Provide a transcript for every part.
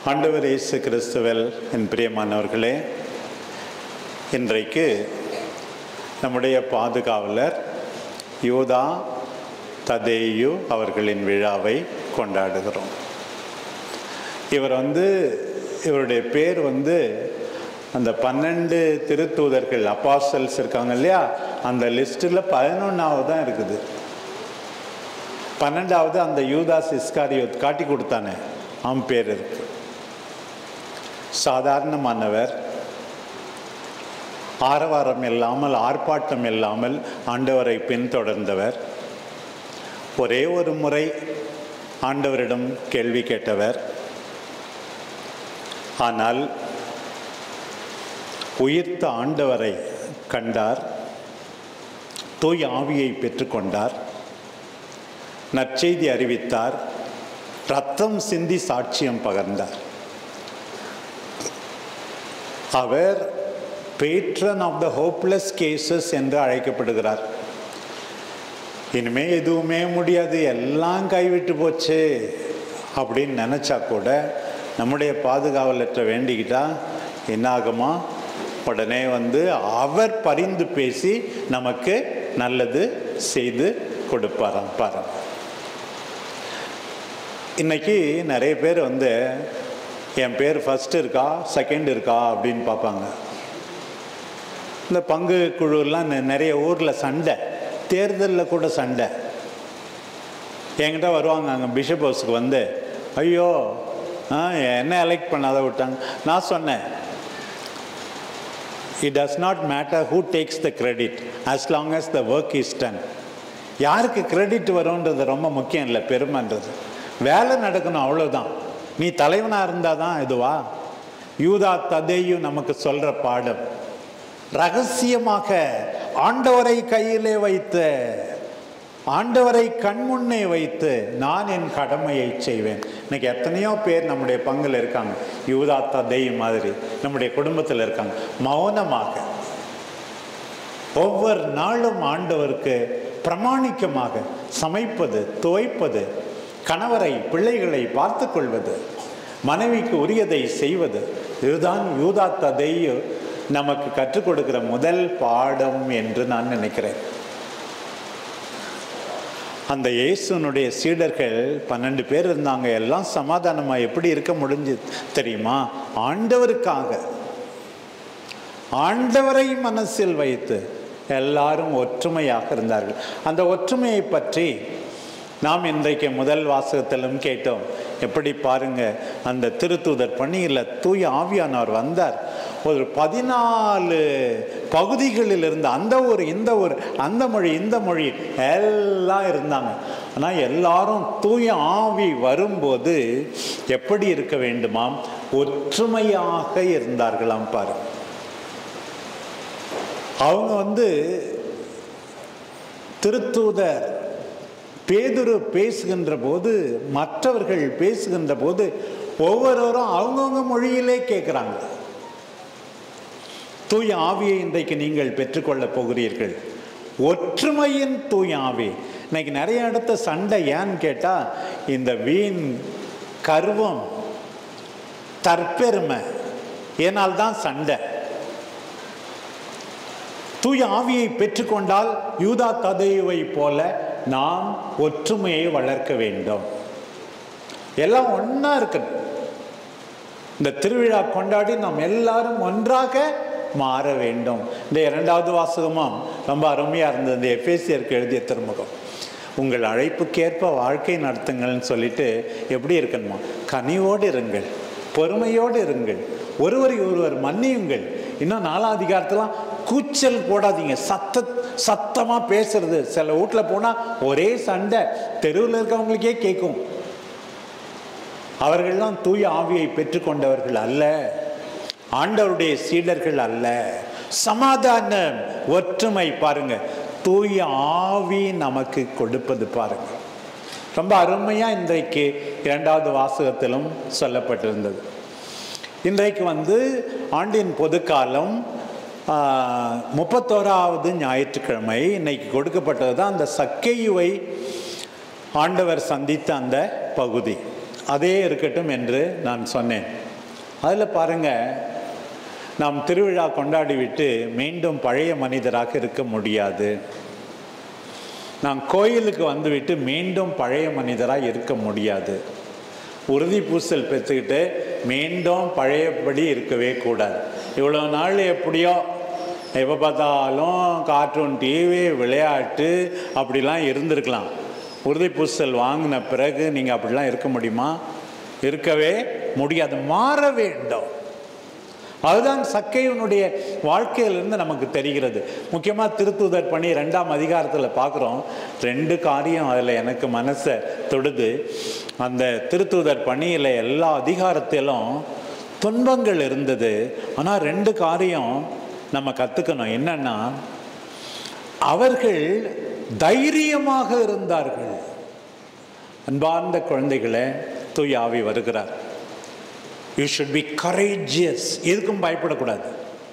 ஆண்டவர் இயேசு கிறிஸ்துவில் என் பிரியமானவர்களே இன்றைக்கு நம்முடைய பாதுகாவலர் யூதா ததேயு அவர்களின் விழாவை கொண்டாடுகிறோம் இவர் வந்து இவருடைய பேர் வந்து அந்த பன்னெண்டு திருத்தூதர்கள் அப்பாசல்ஸ் இருக்காங்க இல்லையா அந்த லிஸ்ட்டில் பதினொன்றாவது தான் இருக்குது பன்னெண்டாவது அந்த யூதாஸ் இஸ்காரியோத் காட்டி கொடுத்தானே அவன் பேர் இருக்கு சாதாரணமானவர் ஆரவாரம் இல்லாமல் ஆர்ப்பாட்டம் இல்லாமல் ஆண்டவரை பின்தொடர்ந்தவர் ஒரே ஒரு முறை ஆண்டவரிடம் கேள்வி கேட்டவர் ஆனால் உயிர்த்த ஆண்டவரை கண்டார் தூய் ஆவியை பெற்றுக்கொண்டார் நற்செய்தி அறிவித்தார் ரத்தம் சிந்தி சாட்சியம் பகர்ந்தார் அவர் patron of the hopeless cases என்று அழைக்கப்படுகிறார் இனிமே எதுவுமே முடியாது எல்லாம் கைவிட்டு போச்சு அப்படின்னு நினச்சா கூட நம்முடைய பாதுகாவலற்ற வேண்டிக்கிட்டா என்னாகுமா உடனே வந்து அவர் பரிந்து பேசி நமக்கு நல்லது செய்து கொடுப்பாராம் பாருங்க இன்னைக்கு நிறைய பேர் வந்து என் பேர் ஃபஸ்ட் இருக்கா செகண்ட் இருக்கா அப்படின்னு பார்ப்பாங்க இந்த பங்கு குழுலாம் நிறைய ஊரில் சண்டை தேர்தலில் கூட சண்டை என்கிட்ட வருவாங்க அங்கே பிஷப் ஹவுஸுக்கு வந்து ஐயோ ஆ என்ன எலெக்ட் பண்ணாத விட்டாங்க நான் சொன்னேன் it does not matter who takes the credit as long as the work is done யாருக்கு கிரெடிட் வரும்ன்றது ரொம்ப முக்கியம் இல்லை பெருமைன்றது வேலை நடக்கணும் அவ்வளோதான் நீ தலைவனாக இருந்தால் தான் இதுவா யூதா ததேயும் நமக்கு சொல்கிற பாடம் ரகசியமாக ஆண்டவரை கையிலே வைத்து ஆண்டவரை கண்முன்னே வைத்து நான் என் கடமையை செய்வேன் இன்னைக்கு எத்தனையோ பேர் நம்முடைய பங்கில் இருக்காங்க யூதா ததை மாதிரி நம்முடைய குடும்பத்தில் இருக்காங்க மௌனமாக ஒவ்வொரு நாளும் ஆண்டவருக்கு பிரமாணிக்கமாக சமைப்பது துவைப்பது கணவரை பிள்ளைகளை பார்த்து கொள்வது மனைவிக்கு உரியதை செய்வது இதுதான் யூதா ததையும் நமக்கு கற்றுக் கொடுக்கிற முதல் பாடம் என்று நான் நினைக்கிறேன் அந்த இயேசுனுடைய சீடர்கள் பன்னெண்டு பேர் இருந்தாங்க எல்லாம் சமாதானமாக எப்படி இருக்க முடிஞ்சு தெரியுமா ஆண்டவருக்காக ஆண்டவரை மனசில் வைத்து எல்லாரும் ஒற்றுமையாக இருந்தார்கள் அந்த ஒற்றுமையை பற்றி நாம் இன்றைக்கு முதல் வாசகத்திலும் கேட்டோம் எப்படி பாருங்க அந்த திருத்தூதர் பணியில் தூய ஆவியானவர் வந்தார் ஒரு பதினாலு பகுதிகளில் இருந்த அந்த ஊர் இந்த ஊர் அந்த மொழி இந்த மொழி எல்லாம் இருந்தாங்க ஆனால் எல்லாரும் தூய ஆவி வரும்போது எப்படி இருக்க வேண்டுமாம் ஒற்றுமையாக இருந்தார்களாம் பாருங்க அவங்க வந்து திருத்தூதர் பேதுரு பேசுகின்ற போது மற்றவர்கள் பேசுகின்ற போது ஒவ்வொருவரும் அவங்கவுங்க மொழியிலே கேட்குறாங்க தூய ஆவியை இன்றைக்கு நீங்கள் பெற்றுக்கொள்ளப் போகிறீர்கள் ஒற்றுமையின் தூய ஆவி இன்னைக்கு நிறைய இடத்த சண்டை ஏன்னு கேட்டால் இந்த வீண் கர்வம் தற்பெருமை ஏனால் தான் சண்டை தூய ஆவியை பெற்றுக்கொண்டால் யூதா ததையுவை போல நாம் ஒற்றுமையை வளர்க்க வேண்டும் எல்லாம் ஒன்றா இருக்கணும் இந்த திருவிழா கொண்டாடி நாம் எல்லாரும் ஒன்றாக மாற வேண்டும் இந்த இரண்டாவது வாசகமும் ரொம்ப அருமையாக இருந்தது இந்த எஃபேசியருக்கு எழுதிய திருமுகம் உங்கள் அழைப்புக்கேற்ப வாழ்க்கை நடத்துங்கள்னு சொல்லிட்டு எப்படி இருக்கணுமா கனிவோடு இருங்கள் பொறுமையோடு இருங்கள் ஒருவரை ஒருவர் மன்னியுங்கள் இன்னும் நாலாம் அதிகாரத்தெல்லாம் கூச்சல் போடாதீங்க சத்த சத்தமாக பேசுறது சில வீட்டில் போனால் ஒரே சண்டை தெருவில் இருக்கவங்களுக்கே கேட்கும் அவர்கள்லாம் தூய ஆவியை பெற்றுக்கொண்டவர்கள் அல்ல ஆண்டவருடைய சீடர்கள் அல்ல சமாதானம் ஒற்றுமை பாருங்க தூய ஆவி நமக்கு கொடுப்பது பாருங்க ரொம்ப அருமையா இன்றைக்கு இரண்டாவது வாசகத்திலும் சொல்லப்பட்டிருந்தது இன்றைக்கு வந்து ஆண்டின் பொதுக்காலம் முப்பத்தோராவது ஞாயிற்றுக்கிழமை இன்னைக்கு கொடுக்கப்பட்டது தான் அந்த சக்கையுவை ஆண்டவர் சந்தித்த அந்த பகுதி அதே இருக்கட்டும் என்று நான் சொன்னேன் அதில் பாருங்க நாம் திருவிழா கொண்டாடிவிட்டு மீண்டும் பழைய மனிதராக இருக்க முடியாது நாம் கோயிலுக்கு வந்துவிட்டு மீண்டும் பழைய மனிதராக இருக்க முடியாது உறுதி பூசல் பெற்றுக்கிட்டு மீண்டும் பழையபடி இருக்கவே கூடாது இவ்வளோ நாள் எப்படியோ எப்போ பார்த்தாலும் கார்ட்டூன் டிவி விளையாட்டு அப்படிலாம் இருந்திருக்கலாம் உறுதி பூசல் வாங்கின பிறகு நீங்கள் அப்படிலாம் இருக்க முடியுமா இருக்கவே முடியாது மாற வேண்டும் அதுதான் சக்கையனுடைய வாழ்க்கையிலிருந்து நமக்கு தெரிகிறது முக்கியமாக திருத்துதர் பணி ரெண்டாம் அதிகாரத்தில் பார்க்குறோம் ரெண்டு காரியம் அதில் எனக்கு மனசை தொடுது அந்த திருத்துதர் பணியில் எல்லா அதிகாரத்திலும் துன்பங்கள் இருந்தது ஆனால் ரெண்டு காரியம் நம்ம கற்றுக்கணும் என்னன்னா அவர்கள் தைரியமாக இருந்தார்கள் அன்பார்ந்த குழந்தைகளே தூய் ஆவி வருகிறார் யூ ஷுட் பி கரேஜியஸ் எதுக்கும் பயப்படக்கூடாது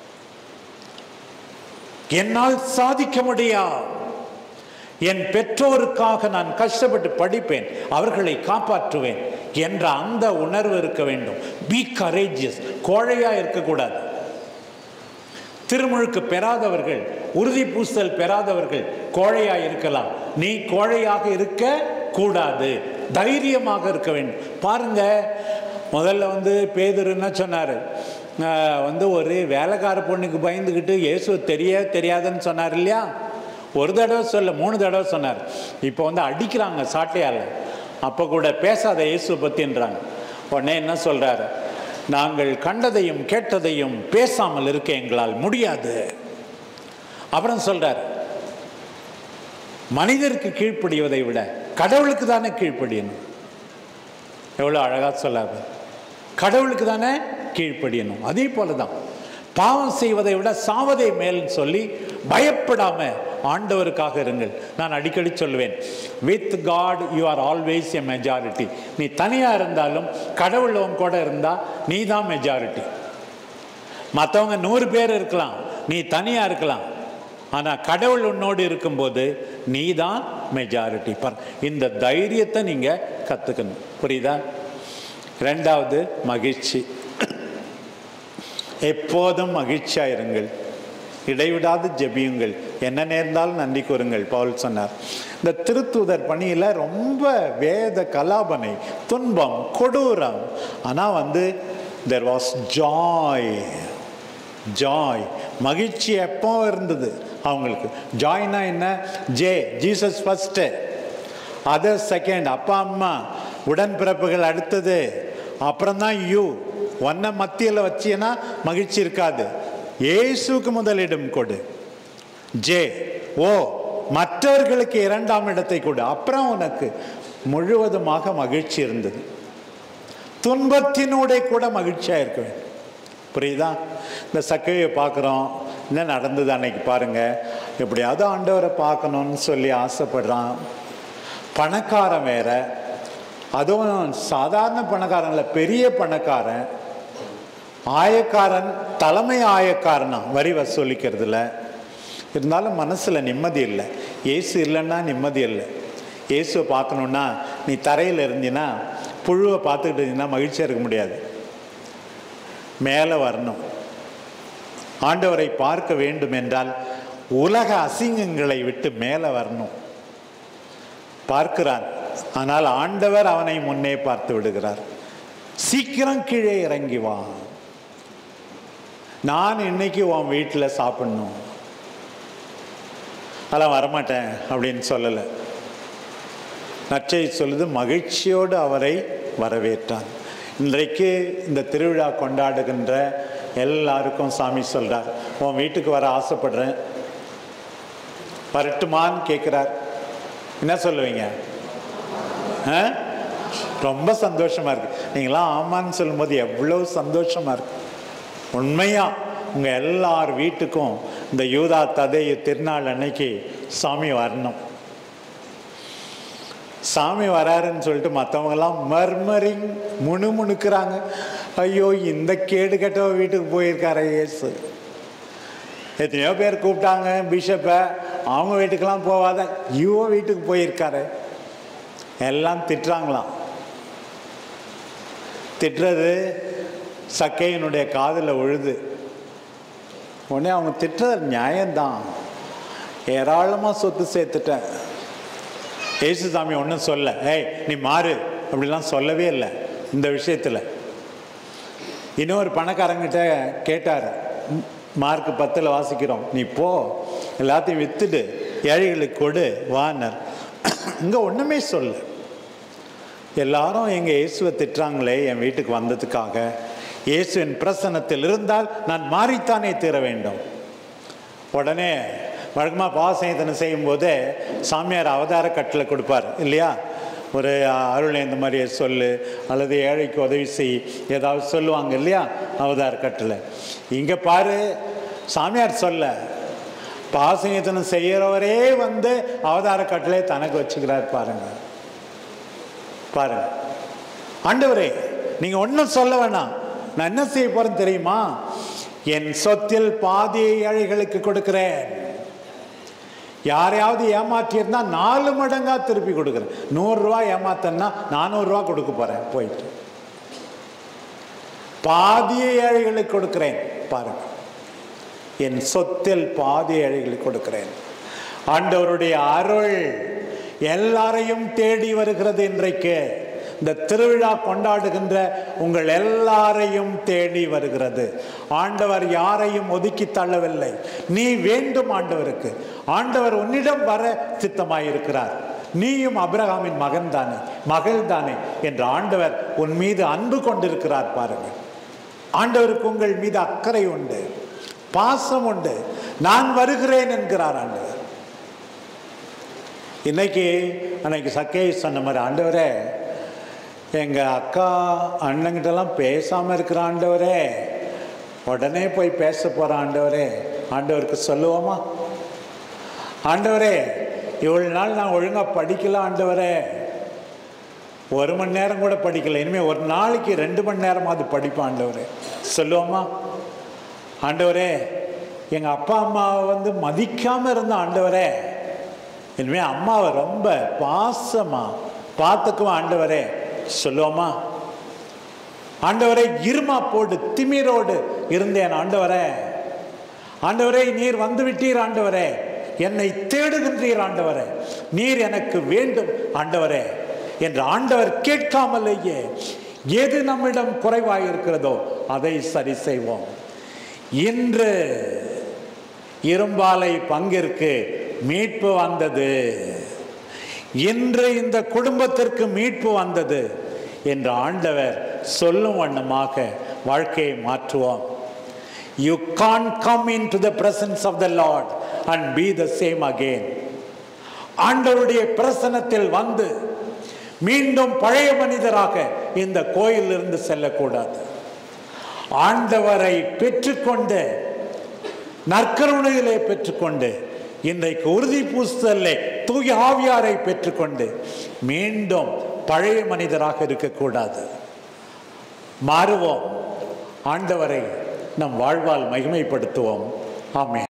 என்னால் சாதிக்க முடியா என் பெற்றோருக்காக நான் கஷ்டப்பட்டு படிப்பேன் அவர்களை காப்பாற்றுவேன் என்ற அந்த உணர்வு இருக்க வேண்டும் பி கரேஜியஸ் கோழையா இருக்கக்கூடாது திருமுழுக்கு பெறாதவர்கள் உறுதி பூசல் பெறாதவர்கள் கோழையா இருக்கலாம் நீ கோழையாக இருக்க கூடாது தைரியமாக இருக்க வேண்டும் பாருங்க முதல்ல வந்து பேதர் என்ன சொன்னார் வந்து ஒரு வேலைக்கார பொண்ணுக்கு பயந்துக்கிட்டு இயேசு தெரிய தெரியாதுன்னு சொன்னார் இல்லையா ஒரு தடவை சொல்ல மூணு தடவை சொன்னார் இப்போ வந்து அடிக்கிறாங்க சாட்டையால் அப்போ கூட பேசாத இயேசு பற்றின்றாங்க உடனே என்ன சொல்கிறாரு நாங்கள் கண்டதையும் கேட்டதையும் பேசாமல் இருக்க எங்களால் முடியாது அப்புறம் சொல்றார் மனிதருக்கு கீழ்ப்படிவதை விட கடவுளுக்கு தானே கீழ்ப்படியணும் எவ்வளோ அழகாக சொல்லாது கடவுளுக்கு தானே கீழ்ப்படியணும் அதே போல தான் பாவம் செய்வதை விட சாவதை மேல்னு சொல்லி பயப்படாம ஆண்டவருக்காக இருங்கள் நான் அடிக்கடி சொல்லுவேன் with God you are always a majority நீ தனியாக இருந்தாலும் கடவுள் உன் கூட இருந்தால் நீ தான் மெஜாரிட்டி மற்றவங்க நூறு பேர் இருக்கலாம் நீ தனியாக இருக்கலாம் ஆனால் கடவுள் உன்னோடு இருக்கும்போது நீ தான் மெஜாரிட்டி பர் இந்த தைரியத்தை நீங்கள் கற்றுக்கணும் புரியுதா ரெண்டாவது மகிழ்ச்சி எப்போதும் மகிழ்ச்சியாக இருங்கள் இடைவிடாது ஜெபியுங்கள் என்ன நேர்ந்தாலும் நன்றி கூறுங்கள் பவுல் சொன்னார் இந்த திருத்தூதர் பணியில் ரொம்ப வேத கலாபனை துன்பம் கொடூரம் ஆனால் வந்து தெர் வாஸ் ஜாய் ஜாய் மகிழ்ச்சி எப்போ இருந்தது அவங்களுக்கு ஜாய்னா என்ன J Jesus first other second அப்பா அம்மா உடன்பிறப்புகள் அடுத்தது அப்புறம்தான் யூ ஒன்றை மத்தியில் வச்சியன்னா மகிழ்ச்சி இருக்காது இயேசுக்கு முதலிடம் கொடு ஜே ஓ மற்றவர்களுக்கு இரண்டாம் இடத்தை கொடு அப்புறம் உனக்கு முழுவதுமாக மகிழ்ச்சி இருந்தது துன்பத்தினூடே கூட மகிழ்ச்சியாக இருக்க வேண்டும் புரியுதா இந்த சக்கையை பார்க்குறோம் என்ன நடந்தது அன்னைக்கு பாருங்க எப்படியாவது ஆண்டவரை பார்க்கணும்னு சொல்லி ஆசைப்படுறான் பணக்காரன் வேற அதுவும் சாதாரண பணக்காரன் இல்லை பெரிய பணக்காரன் ஆயக்காரன் தலைமை ஆயக்காரனா வரி வசூலிக்கிறதுல இருந்தாலும் மனசில் நிம்மதி இல்லை ஏசு இல்லைன்னா நிம்மதி இல்லை இயேசுவை பார்க்கணுன்னா நீ தரையில் இருந்தீன்னா புழுவை பார்த்துக்கிட்டு இருந்தீங்கன்னா மகிழ்ச்சியாக இருக்க முடியாது மேலே வரணும் ஆண்டவரை பார்க்க வேண்டும் என்றால் உலக அசிங்கங்களை விட்டு மேலே வரணும் பார்க்கிறான் ஆனால் ஆண்டவர் அவனை முன்னே பார்த்து விடுகிறார் சீக்கிரம் கீழே இறங்கி வா நான் இன்னைக்கு உன் வீட்டில் சாப்பிடணும் அதெல்லாம் வரமாட்டேன் அப்படின்னு சொல்லலை நற்செய்தி சொல்லுது மகிழ்ச்சியோடு அவரை வரவேற்றான் இன்றைக்கு இந்த திருவிழா கொண்டாடுகின்ற எல்லாருக்கும் சாமி சொல்றார் உன் வீட்டுக்கு வர ஆசைப்படுறேன் வரட்டுமான்னு கேட்குறார் என்ன சொல்லுவீங்க ஆ? ரொம்ப சந்தோஷமா இருக்கு நீங்களாம் ஆமான்னு சொல்லும்போது எவ்வளவு சந்தோஷமா இருக்கு உண்மையா உங்க எல்லார் வீட்டுக்கும் இந்த யூதா ததைய திருநாள் அன்னைக்கு சாமி வரணும் சாமி வராருன்னு சொல்லிட்டு மற்றவங்கெல்லாம் மர்மரிங் முணுமுணுக்கிறாங்க ஐயோ இந்த கேடு கெட்டவ வீட்டுக்கு போயிருக்காரே இயேசு எத்தனையோ பேர் கூப்பிட்டாங்க பிஷப்பை அவங்க வீட்டுக்கெல்லாம் போவாத இவோ வீட்டுக்கு போயிருக்காரு எல்லாம் திட்டுறாங்களாம் திட்டுறது சக்கையினுடைய காதில் உழுது உடனே அவங்க திட்டுறது நியாயம்தான் ஏராளமாக சொத்து சேர்த்துட்டேன் ஏசுசாமி ஒன்றும் சொல்ல ஏய் நீ மாறு அப்படிலாம் சொல்லவே இல்லை இந்த விஷயத்தில் இன்னொரு பணக்காரங்கிட்ட கேட்டார் ம், மார்க் பத்தில் வாசிக்கிறோம் நீ போ எல்லாத்தையும் வித்துடு ஏழைகளுக்கு கொடு வானர் இங்கே ஒன்றுமே சொல்ல எல்லாரும் எங்கள் இயேசுவை திட்டுறாங்களே என் வீட்டுக்கு வந்ததுக்காக இயேசுவின் பிரசன்னத்தில் இருந்தால் நான் மாறித்தானே தீர வேண்டும் உடனே வழக்கமாக பாவசயத்தனை செய்யும்போதே சாமியார் அவதார கட்டில் கொடுப்பார் இல்லையா ஒரு அருள் இந்த மாதிரி சொல்லு அல்லது ஏழைக்கு உதவி செய் ஏதாவது சொல்லுவாங்க இல்லையா அவதார கட்டில் இங்கே பாரு சாமியார் சொல்ல பாசயத்தனம் செய்கிறவரே வந்து அவதார கட்டிலே தனக்கு வச்சுக்கிறார் பாருங்க பாருங்க ஆண்டவரே நீங்க ஒன்றும் சொல்ல வேணாம் நான் என்ன செய்ய போறேன் தெரியுமா என் சொத்தில் பாதியை ஏழைகளுக்கு கொடுக்கிறேன் யாரையாவது ஏமாற்றியிருந்தா நாலு மடங்கா திருப்பி கொடுக்குறேன் நூறுரூவா ஏமாத்தன்னா நானூறுரூவா கொடுக்க போறேன் போயிட்டு பாதியை ஏழைகளுக்கு கொடுக்கிறேன் பாருங்க என் சொத்தில் பாதி ஏழைகளுக்கு கொடுக்கிறேன் ஆண்டவருடைய அருள் எல்லாரையும் தேடி வருகிறது இன்றைக்கு இந்த திருவிழா கொண்டாடுகின்ற உங்கள் எல்லாரையும் தேடி வருகிறது ஆண்டவர் யாரையும் ஒதுக்கி தள்ளவில்லை நீ வேண்டும் ஆண்டவருக்கு ஆண்டவர் உன்னிடம் வர சித்தமாயிருக்கிறார் நீயும் அபிரகாமின் மகன் தானே மகள் தானே என்று ஆண்டவர் உன் மீது அன்பு கொண்டிருக்கிறார் பாருங்கள் ஆண்டவருக்கு உங்கள் மீது அக்கறை உண்டு பாசம் உண்டு நான் வருகிறேன் என்கிறார் ஆண்டவர் இன்னைக்கு அன்னைக்கு சக்கே சொன்ன மாதிரி ஆண்டவரே எங்கள் அக்கா அண்ணங்கிட்டலாம் பேசாமல் இருக்கிற ஆண்டவரே உடனே போய் பேச போகிற ஆண்டவரே ஆண்டவருக்கு சொல்லுவோமா ஆண்டவரே இவ்வளவு நாள் நான் ஒழுங்காக படிக்கல ஆண்டவரே ஒரு மணி நேரம் கூட படிக்கல இனிமேல் ஒரு நாளைக்கு ரெண்டு மணி நேரமாவது படிப்பேன் ஆண்டவரே சொல்லுவோமா ஆண்டவரே எங்கள் அப்பா அம்மாவை வந்து மதிக்காமல் இருந்த ஆண்டவரே இனிமேல் அம்மாவை ரொம்ப பாசமா பார்த்துக்குவோம் ஆண்டவரே சொல்லுவோமா ஆண்டவரே இருமா போடு திமிரோடு இருந்தேன் ஆண்டவரே ஆண்டவரே நீர் வந்து விட்டீர் ஆண்டவரே என்னை தேடுகின்றீர் ஆண்டவரே நீர் எனக்கு வேண்டும் ஆண்டவரே என்று ஆண்டவர் கேட்காமலேயே எது நம்மிடம் குறைவாயிருக்கிறதோ அதை சரி செய்வோம் இன்று இரும்பாலை பங்கிற்கு மீட்பு வந்தது இன்று இந்த குடும்பத்திற்கு மீட்பு வந்தது என்று ஆண்டவர் சொல்லும் வண்ணமாக வாழ்க்கையை மாற்றுவோம் you can come in to the presence of the Lord and be the same again ஆண்டவருடைய பிரசனத்தில் வந்து மீண்டும் பழைய மனிதராக இந்த கோயிலிருந்து செல்லக்கூடாது ஆண்டவரை பெற்றுக்கொண்டு நற்கருணையிலே பெற்றுக்கொண்டு இன்றைக்கு உறுதி பூசுதலே தூய ஆவியாரை பெற்றுக்கொண்டு மீண்டும் பழைய மனிதராக இருக்கக்கூடாது மாறுவோம் ஆண்டவரை நம் வாழ்வால் மகிமைப்படுத்துவோம் ஆமென்